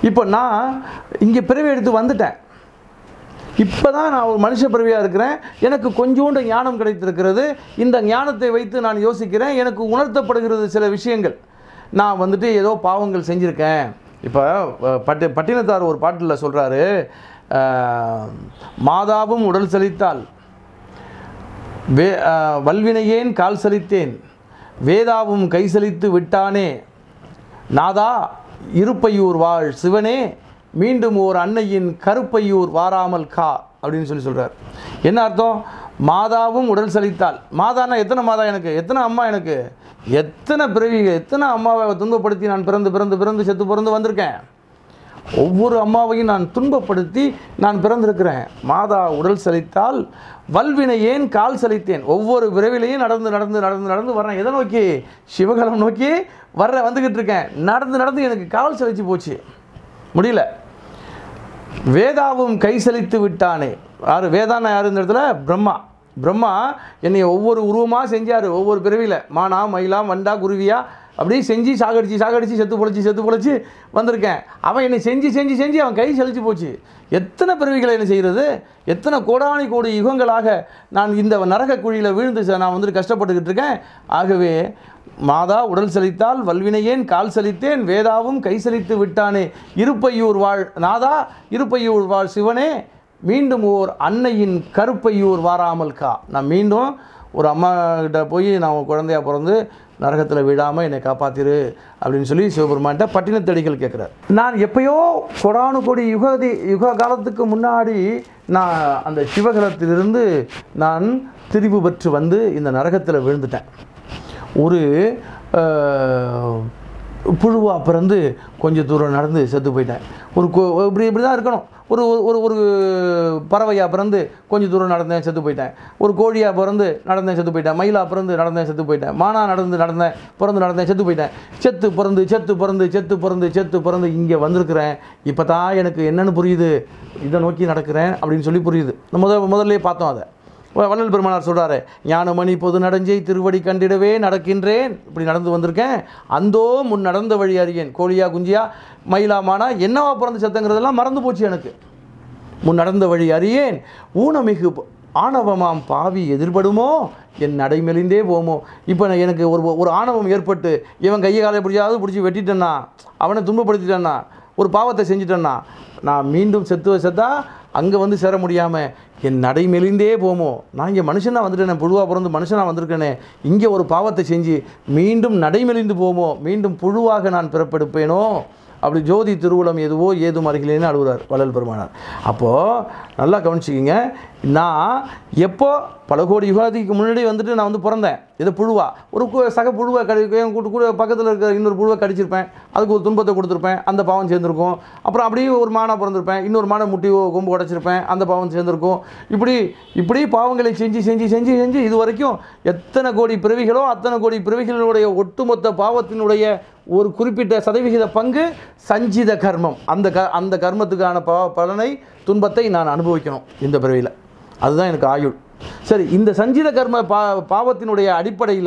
இப்போ நான் இங்கே பிறவி எடுத்து வந்துட்டேன் இப்போ தான் நான் ஒரு மனுஷ பிறவியாக இருக்கிறேன் எனக்கு கொஞ்சோண்டு ஞானம் கிடைத்திருக்கிறது இந்த ஞானத்தை வைத்து நான் யோசிக்கிறேன் எனக்கு உணர்த்தப்படுகிறது சில விஷயங்கள் நான் வந்துட்டு ஏதோ பாவங்கள் செஞ்சுருக்கேன் இப்போ பட்டி பட்டினத்தார் ஒரு பாட்டில் சொல்கிறாரு மாதாவும் உடல் செழித்தால் வே அஹ், வல்வினையேன் கால் சலித்தேன் வேதாவும் கை சலித்து விட்டானே நாதா இருப்பையூர் வாழ் சிவனே மீண்டும் ஓர் அன்னையின் கருப்பையூர் வாராமல் கா அப்படின்னு சொல்லி சொல்கிறார் என்ன அர்த்தம் மாதாவும் உடல் சலித்தால் மாதான்னா எத்தனை மாதா எனக்கு எத்தனை அம்மா எனக்கு எத்தனை பிறவி எத்தனை அம்மாவை துன்பப்படுத்தி நான் பிறந்து பிறந்து பிறந்து செத்து பிறந்து வந்திருக்கேன் ஒவ்வொரு அம்மாவையும் நான் துன்பப்படுத்தி நான் பிறந்திருக்கிறேன் மாதா உடல் சலித்தால் வல்வினை ஏன் கால் சலித்தேன் ஒவ்வொரு விரைவிலையும் நடந்து நடந்து நடந்து நடந்து வர்றேன் எதை நோக்கி சிவகலம் நோக்கி வர்ற வந்துக்கிட்டு இருக்கேன் நடந்து நடந்து எனக்கு கால் சலிச்சு போச்சு முடியல வேதாவும் கை சலித்து விட்டானே யார் வேதான்னா யார் இந்த இடத்துல பிரம்மா பிரம்மா என்னை ஒவ்வொரு உருவமாக செஞ்சார் ஒவ்வொரு பிறவியில் மானா மயிலா வண்டா குருவியா அப்படியே செஞ்சு சாகடிச்சு சாகடிச்சு செத்து பொழைச்சி செத்து பொழைச்சி வந்திருக்கேன் அவன் என்னை செஞ்சு செஞ்சு செஞ்சு அவன் கை சலிச்சு போச்சு எத்தனை பிறவிகளை என்ன செய்கிறது எத்தனை கோடானி கோடி யுகங்களாக நான் இந்த நரக குழியில் விழுந்து ச- நான் வந்துட்டு கஷ்டப்பட்டுக்கிட்டு இருக்கேன் ஆகவே மாதா உடல் சலித்தால் வல்வினையேன் கால் சலித்தேன் வேதாவும் கை சலித்து விட்டானே இருப்பையூர் வாழ் நாதா இருப்பையூர் வாழ் சிவனே மீண்டும் ஓர் அன்னையின் கருப்பையூர் வாராமல் கா நான் மீண்டும் ஒரு அம்மா கிட்ட போய் நான் உன் குழந்தையா பிறந்து நரகத்தில் விழாமல் என்னை காப்பாத்திரு அப்படின்னு சொல்லி சிவபெருமான்கிட்ட பட்டினத்தடிகள் கேட்குறார் நான் எப்பயோ கொடானு கோடி யுகதி யுக காலத்துக்கு முன்னாடி நான் அந்த சிவகலத்திலிருந்து நான் திரிவு பெற்று வந்து இந்த நரகத்தில் விழுந்துட்டேன் ஒரு அஹ், புழுவா பிறந்து கொஞ்சம் தூரம் நடந்து செத்து போயிட்டேன் ஒரு கோ இப்படி இப்படி தான் இருக்கணும் ஒரு ஒரு ஒரு பறவையாக பிறந்து கொஞ்சம் தூரம் நடந்தேன் செத்து போயிட்டேன் ஒரு கோழியாக பிறந்து நடந்தேன் செத்து போயிட்டேன் மயிலா பிறந்து நடந்தேன் செத்து போயிட்டேன் மானா நடந்து நடந்தேன் பிறந்து நடந்தேன் செத்து போயிட்டேன் செத்து பிறந்து செத்து பிறந்து செத்து பிறந்து செத்து பிறந்து இங்கே வந்திருக்கிறேன் இப்போ தான் எனக்கு என்னென்னு புரியுது இதை நோக்கி நடக்கிறேன் அப்படின்னு சொல்லி புரியுது முதல் முதல்லே பார்த்தோம் அதை வ- வள்ளல் பெருமானார் சொல்கிறாரு ஞானமணி பொது நடஞ்சை திருவடி கண்டிடவே நடக்கின்றேன் இப்படி நடந்து வந்திருக்கேன் அந்தோ முன் நடந்த வழி அறியேன் கோழியா குஞ்சியா மயிலா மானா என்னவா பிறந்து செத்தங்கிறதெல்லாம் மறந்து போச்சு எனக்கு முன் நடந்த வழி அறியேன் ஊனமிகு ப- ஆணவமாம் பாவி எதிர்படுமோ என் நடைமெலிந்தே போமோ இப்போ நான் எனக்கு ஒரு ஒரு ஆணவம் ஏற்பட்டு இவன் கையை காலை பிடிச்சாவது பிடிச்சி வெட்டிட்டேன்னா அவனை துன்பப்படுத்திட்டேன்னா ஒரு பாவத்தை செஞ்சிட்டேன்னா நான் மீண்டும் செத்து செத்தா அங்கே வந்து சேர முடியாமல் என் நடை மெலிந்தே போமோ நான் இங்கே மனுஷனாக வந்துட்டேனே புழுவாக பிறந்து மனுஷனாக வந்திருக்கேனே இங்கே ஒரு பாவத்தை செஞ்சு மீண்டும் நடைமெலிந்து போமோ மீண்டும் புழுவாக நான் பிறப்பெடுப்பேனோ அப்படி ஜோதி திருவுளம் எதுவோ ஏதும் அருகிலேன்னு அழுகுறார் வள்ளல் பெருமானார் அப்போது நல்லா கவனிச்சிக்கிங்க நான் எப்போ பல கோடி யுகாதிக்கு முன்னாடி வந்துட்டு நான் வந்து பிறந்தேன் இது புழுவா ஒரு கு- சக புழுவை கடி என் கூட்டு கூட பக்கத்தில் இருக்கிற இன்னொரு புழுவை கடிச்சிருப்பேன் அதுக்கு ஒரு துன்பத்தை கொடுத்துருப்பேன் அந்த பாவம் சேர்ந்துருக்கும் அப்புறம் அப்படியே ஒரு மானை பிறந்திருப்பேன் இன்னொரு மானை முட்டி கொம்பு உடைச்சிருப்பேன் அந்த பாவம் சேர்ந்துருக்கும் இப்படி இப்படி பாவங்களை செஞ்சு செஞ்சு செஞ்சு செஞ்சு இது வரைக்கும் எத்தனை கோடி பிறவிகளோ அத்தனை கோடி பிறவிகளுடைய ஒட்டுமொத்த பாவத்தினுடைய ஒரு குறிப்பிட்ட சதவிகித பங்கு சஞ்சித கர்மம் அந்த க அந்த கர்மத்துக்கான ப பலனை துன்பத்தை நான் அனுபவிக்கணும் இந்த பிறவியில் அதுதான் எனக்கு ஆயுள் சரி இந்த சஞ்சித கர்ம பா பாவத்தினுடைய அடிப்படையில்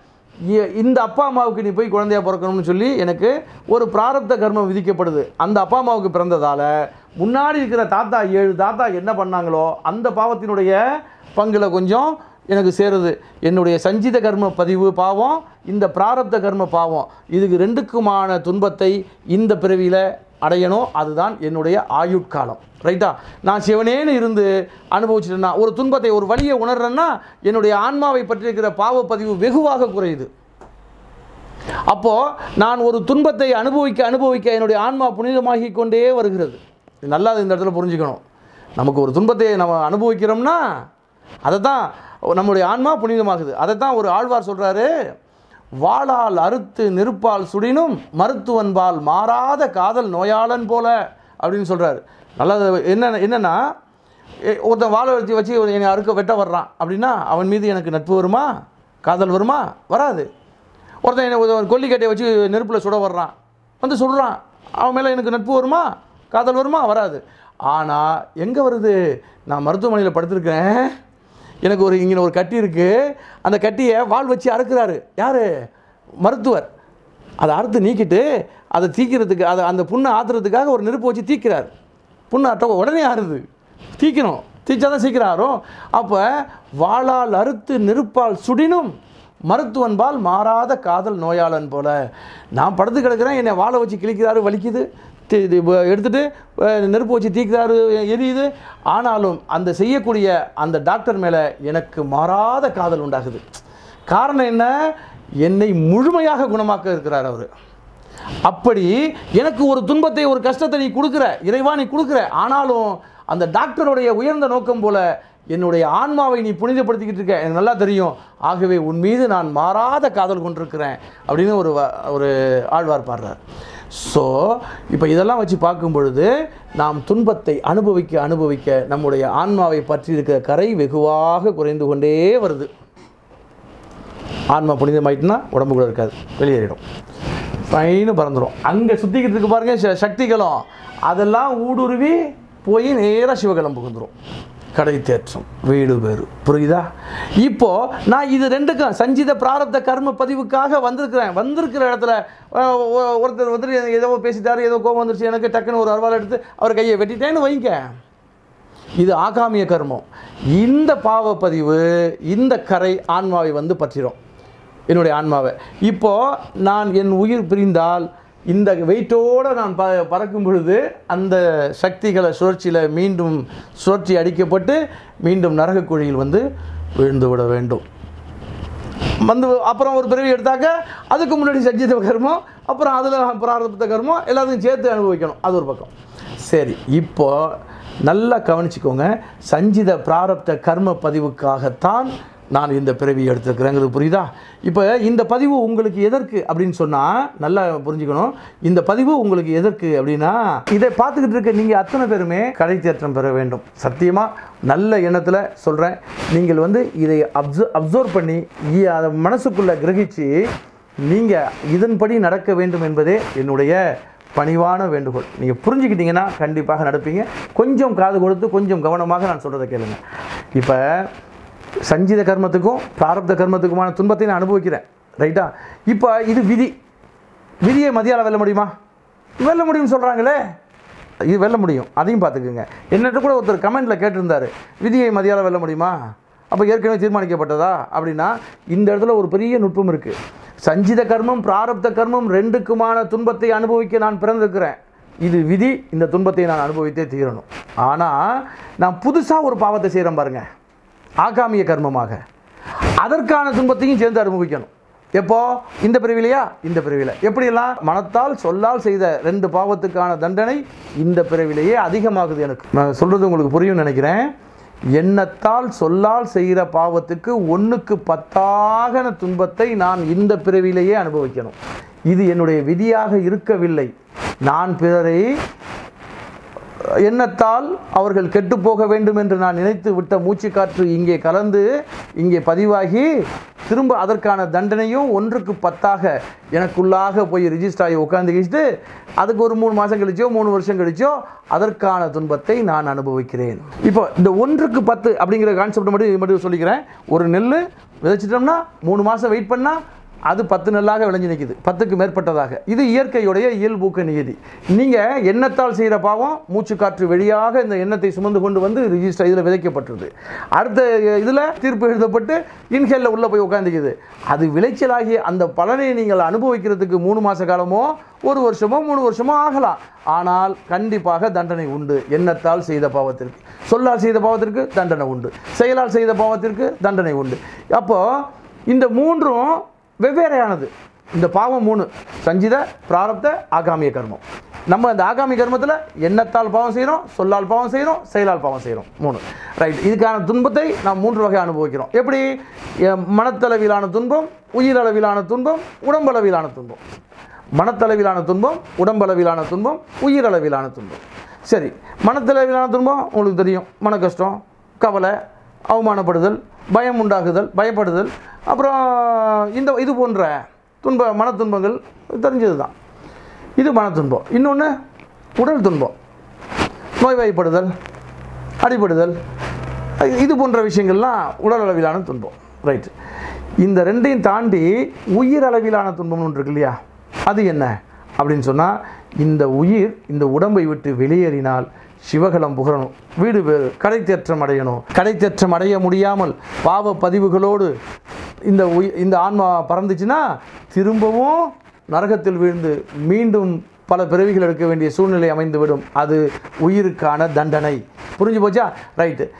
இ- இந்த அப்பா அம்மாவுக்கு நீ போய் குழந்தையா பிறக்கணும்னு சொல்லி எனக்கு ஒரு பிராரப்த கர்மம் விதிக்கப்படுது அந்த அப்பா அம்மாவுக்கு பிறந்ததால் முன்னாடி இருக்கிற தாத்தா ஏழு தாத்தா என்ன பண்ணாங்களோ அந்த பாவத்தினுடைய பங்குல கொஞ்சம் எனக்கு சேருது என்னுடைய சஞ்சித கர்ம பதிவு பாவம் இந்த பிராரப்த கர்ம பாவம் இதுக்கு ரெண்டுக்குமான துன்பத்தை இந்த பிறவியில் அடையணும் அதுதான் என்னுடைய ஆயுட்காலம் ரைட்டா நான் சிவனேன்னு இருந்து அனுபவிச்சிட்டேன்னா ஒரு துன்பத்தை ஒரு வழியை உணர்றேன்னா என்னுடைய ஆன்மாவை பற்றி இருக்கிற பாவப்பதிவு வெகுவாக குறையுது அப்போ நான் ஒரு துன்பத்தை அனுபவிக்க அனுபவிக்க என்னுடைய ஆன்மா புனிதமாகி கொண்டே வருகிறது இது நல்லா இந்த இடத்துல புரிஞ்சுக்கணும் நமக்கு ஒரு துன்பத்தை நம்ம அனுபவிக்கிறோம்னா அதை தான் நம்முடைய ஆன்மா புனிதமாகுது அதை தான் ஒரு ஆழ்வார் சொல்கிறாரு வாளால் அறுத்து நெருப்பால் சுடினும் மருத்துவன்பால் மாறாத காதல் நோயாளன் போல அப்படின்னு சொல்கிறாரு நல்லா என்ன என்னென்னா எ- ஒருத்தன் வாழை வச்சு வச்சு என்னை அறுக்க வெட்ட வர்றான் அப்படின்னா அவன் மீது எனக்கு நட்பு வருமா காதல் வருமா வராது ஒருத்தன் என்னை ஒரு கொல்லிக்கட்டையை வச்சு நெருப்பில் சுட வர்றான் வந்து சுடுறான் அவன் மேலே எனக்கு நட்பு வருமா காதல் வருமா வராது ஆனால் எங்கே வருது நான் மருத்துவமனையில் படுத்திருக்கேன் எனக்கு ஒரு இங்கே ஒரு கட்டி இருக்குது அந்த கட்டியை வாள் வச்சு அறுக்கிறாரு யார் மருத்துவர் அதை அறுத்து நீக்கிட்டு அதை தீக்கிறதுக்கு அதை அந்த புண்ணை ஆத்துறதுக்காக ஒரு நெருப்பு வச்சு தீக்கிறார் புண்ணு ஆட்ட உடனே ஆறுது தீக்கணும் தீச்சா தான் சீக்கிரம் ஆறும் அப்போ வாளால் அறுத்து நெருப்பால் சுடினும் மருத்துவன்பால் மாறாத காதல் நோயாளன் போல நான் படுத்து கிடக்கிறேன் என்னை வாழை வச்சு கிழிக்கிறாரு வலிக்குது தி- இது வ- எடுத்துட்டு அஹ், நெருப்பு வச்சு தீக்கிறாரு எரியுது ஆனாலும் அந்த செய்யக்கூடிய அந்த டாக்டர் மேலே எனக்கு மாறாத காதல் உண்டாகுது காரணம் என்ன என்னை முழுமையாக குணமாக்க இருக்கிறார் அவர் அப்படி எனக்கு ஒரு துன்பத்தை ஒரு கஷ்டத்தை நீ கொடுக்குற இறைவா நீ கொடுக்குற ஆனாலும் அந்த டாக்டருடைய உயர்ந்த நோக்கம் போல என்னுடைய ஆன்மாவை நீ புனிதப்படுத்திக்கிட்டு இருக்க எனக்கு நல்லா தெரியும் ஆகவே உன் மீது நான் மாறாத காதல் கொண்டிருக்கிறேன் அப்படின்னு ஒரு வ- ஒரு ஆழ்வார் பாடுறார் ஸோ இப்போ இதெல்லாம் வச்சு பார்க்கும் பொழுது நாம் துன்பத்தை அனுபவிக்க அனுபவிக்க நம்முடைய ஆன்மாவை பற்றி இருக்கிற கரை வெகுவாக குறைந்து கொண்டே வருது ஆன்மா புனிதமாயிட்டுனா உடம்புக்குள்ள இருக்காது வெளியேறிடும் ஃபைனு பறந்துடும் அங்கே சுற்றிக்கிட்டு இருக்கு பாருங்க ச- சக்திகளும் அதெல்லாம் ஊடுருவி போய் நேராக சிவகலம் புகுந்துரும் கடை தேற்றம் வீடு பேரு புரியுதா இப்போ நான் இது ரெண்டுக்கும் சஞ்சித பிராரப்த கர்ம பதிவுக்காக வந்திருக்கிறேன் வந்திருக்கிற இடத்துல அஹ், ஒ- ஒருத்தர் வந்துட்டு ஏதோ பேசிட்டாரு ஏதோ கோபம் வந்துருச்சு எனக்கு டக்குன்னு ஒரு அருவாள் எடுத்து அவர் கையை வெட்டிட்டேன்னு வைங்க இது ஆகாமிய கர்மம் இந்த பாவப்பதிவு இந்த கரை ஆன்மாவை வந்து பற்றிடும் என்னுடைய ஆன்மாவை இப்போ நான் என் உயிர் பிரிந்தால் இந்த வெயிட்டோடு நான் ப பறக்கும் பொழுது அந்த சக்திகளை சுழற்சியில் மீண்டும் சுழற்சி அடிக்கப்பட்டு மீண்டும் நரகக் குழியில் வந்து விழுந்து விட வேண்டும் வந்து அப்புறம் ஒரு பிறவி எடுத்தாக்க அதுக்கு முன்னாடி சஜ்ஜித கர்மம் அப்புறம் அதில் பிராரப்த கர்மம் எல்லாத்தையும் சேர்த்து அனுபவிக்கணும் அது ஒரு பக்கம் சரி இப்போ நல்லா கவனிச்சுக்கோங்க சஞ்சித பிராரப்த கர்ம பதிவுக்காகத்தான் நான் இந்த பிறவி எடுத்திருக்கிறேங்கிறது புரியுதா இப்போ இந்த பதிவு உங்களுக்கு எதற்கு அப்படின்னு சொன்னால் நல்லா புரிஞ்சுக்கணும் இந்த பதிவு உங்களுக்கு எதற்கு அப்படின்னா இதை பார்த்துக்கிட்டு இருக்க நீங்கள் அத்தனை பேருமே கடை தேற்றம் பெற வேண்டும் சத்தியமாக நல்ல எண்ணத்தில் சொல்கிறேன் நீங்கள் வந்து இதை அப்சர் அப்சர்வ் பண்ணி இ- அதை மனசுக்குள்ளே கிரகிச்சு நீங்கள் இதன்படி நடக்க வேண்டும் என்பதே என்னுடைய பணிவான வேண்டுகோள் நீங்கள் புரிஞ்சுக்கிட்டீங்கன்னா கண்டிப்பாக நடப்பீங்க கொஞ்சம் காது கொடுத்து கொஞ்சம் கவனமாக நான் சொல்கிறத கேளுங்க இப்போ சஞ்சித கர்மத்துக்கும் பிராரப்த கர்மத்துக்குமான துன்பத்தை நான் அனுபவிக்கிறேன் ரைட்டா இப்போ இது விதி விதியை மதியால வெல்ல முடியுமா வெல்ல முடியும்னு சொல்கிறாங்களே இது வெல்ல முடியும் அதையும் பார்த்துக்குங்க என்னட்ட கூட ஒருத்தர் கமெண்ட்டில் கேட்டிருந்தாரு விதியை மதியால வெல்ல முடியுமா அப்போ ஏற்கனவே தீர்மானிக்கப்பட்டதா அப்படின்னா இந்த இடத்துல ஒரு பெரிய நுட்பம் இருக்குது சஞ்சித கர்மம் பிராரப்த கர்மம் ரெண்டுக்குமான துன்பத்தை அனுபவிக்க நான் பிறந்திருக்கிறேன் இது விதி இந்த துன்பத்தை நான் அனுபவித்தே தீரணும் ஆனால் நான் புதுசாக ஒரு பாவத்தை செய்கிறேன் பாருங்க ஆகாமிய கர்மமாக அதற்கான துன்பத்தையும் சேர்ந்து அனுபவிக்கணும் எப்போ இந்த பிரிவிலையா இந்த பிரிவில் எப்படியெல்லாம் மனத்தால் சொல்லால் செய்த ரெண்டு பாவத்துக்கான தண்டனை இந்த பிறவிலேயே அதிகமாகுது எனக்கு நான் சொல்கிறது உங்களுக்கு புரியும் நினைக்கிறேன் எண்ணத்தால் சொல்லால் செய்கிற பாவத்துக்கு ஒன்றுக்கு பத்தாகன துன்பத்தை நான் இந்த பிறவிலேயே அனுபவிக்கணும் இது என்னுடைய விதியாக இருக்கவில்லை நான் பிறரை எண்ணத்தால் அவர்கள் கெட்டு போக வேண்டும் என்று நான் நினைத்து விட்ட மூச்சுக்காற்று இங்கே கலந்து இங்கே பதிவாகி திரும்ப அதற்கான தண்டனையும் ஒன்றுக்கு பத்தாக எனக்குள்ளாக போய் ரிஜிஸ்டர் ஆகி உட்காந்துக்கிட்டு அதுக்கு ஒரு மூணு மாதம் கழிச்சோ மூணு வருஷம் கழிச்சோ அதற்கான துன்பத்தை நான் அனுபவிக்கிறேன் இப்போ இந்த ஒன்றுக்கு பத்து அப்படிங்கிற கான்செப்ட் மட்டும் இது மட்டும் சொல்லிக்கிறேன் ஒரு நெல் விதைச்சிட்டோம்னா மூணு மாதம் வெயிட் பண்ணால் அது பத்து நெல்லாக விளைஞ்சு நிற்கிது பத்துக்கு மேற்பட்டதாக இது இயற்கையுடைய இயல்பூக்க நியதி நீங்கள் எண்ணத்தால் செய்கிற பாவம் மூச்சுக்காற்று வெளியாக இந்த எண்ணத்தை சுமந்து கொண்டு வந்து ரிஜிஸ்டர் இதில் விதைக்கப்பட்டுருது அடுத்த இதில் தீர்ப்பு எழுதப்பட்டு இன்ஹெல்ல உள்ளே போய் உட்காந்துக்குது அது விளைச்சலாகி அந்த பலனை நீங்கள் அனுபவிக்கிறதுக்கு மூணு மாத காலமோ ஒரு வருஷமோ மூணு வருஷமோ ஆகலாம் ஆனால் கண்டிப்பாக தண்டனை உண்டு எண்ணத்தால் செய்த பாவத்திற்கு சொல்லால் செய்த பாவத்திற்கு தண்டனை உண்டு செயலால் செய்த பாவத்திற்கு தண்டனை உண்டு அப்போது இந்த மூன்றும் வெவ்வேறையானது இந்த பாவம் மூணு சஞ்சித பிராரப்த ஆகாமிய கர்மம் நம்ம இந்த ஆகாமி கர்மத்தில் எண்ணத்தால் பாவம் செய்கிறோம் சொல்லால் பாவம் செய்கிறோம் செயலால் பாவம் செய்கிறோம் மூணு ரைட் இதுக்கான துன்பத்தை நாம் மூன்று வகை அனுபவிக்கிறோம் எப்படி எ- மனத்தளவிலான துன்பம் உயிரளவிலான துன்பம் உடம்பளவிலான துன்பம் மனத்தளவிலான துன்பம் உடம்பளவிலான துன்பம் உயிரளவிலான துன்பம் சரி மனத்தளவிலான துன்பம் உங்களுக்கு தெரியும் மன கஷ்டம் கவலை அவமானப்படுதல் பயம் உண்டாகுதல் பயப்படுதல் அப்புறம் இந்த இது போன்ற துன்ப மன துன்பங்கள் தெரிஞ்சது தான் இது மன துன்பம் இன்னொன்று உடல் துன்பம் நோய்வாய்ப்படுதல் அடிபடுதல் இது போன்ற விஷயங்கள்லாம் உடல் அளவிலான துன்பம் ரைட் இந்த ரெண்டையும் தாண்டி உயிர் அளவிலான துன்பம்னு ஒன்று இருக்கு இல்லையா அது என்ன அப்படின்னு சொன்னால் இந்த உயிர் இந்த உடம்பை விட்டு வெளியேறினால் சிவகலம் புகழணும் வீடு பேரு கடைத்தேற்றம் அடையணும் கடைத்தேற்றம் அடைய முடியாமல் பாவ பதிவுகளோடு இந்த உயி இந்த ஆன்மா பறந்துச்சுன்னா திரும்பவும் நரகத்தில் வீழ்ந்து மீண்டும் பல பிறவிகள் எடுக்க வேண்டிய சூழ்நிலை அமைந்துவிடும் அது உயிருக்கான தண்டனை புரிஞ்சு போச்சா ரைட்டு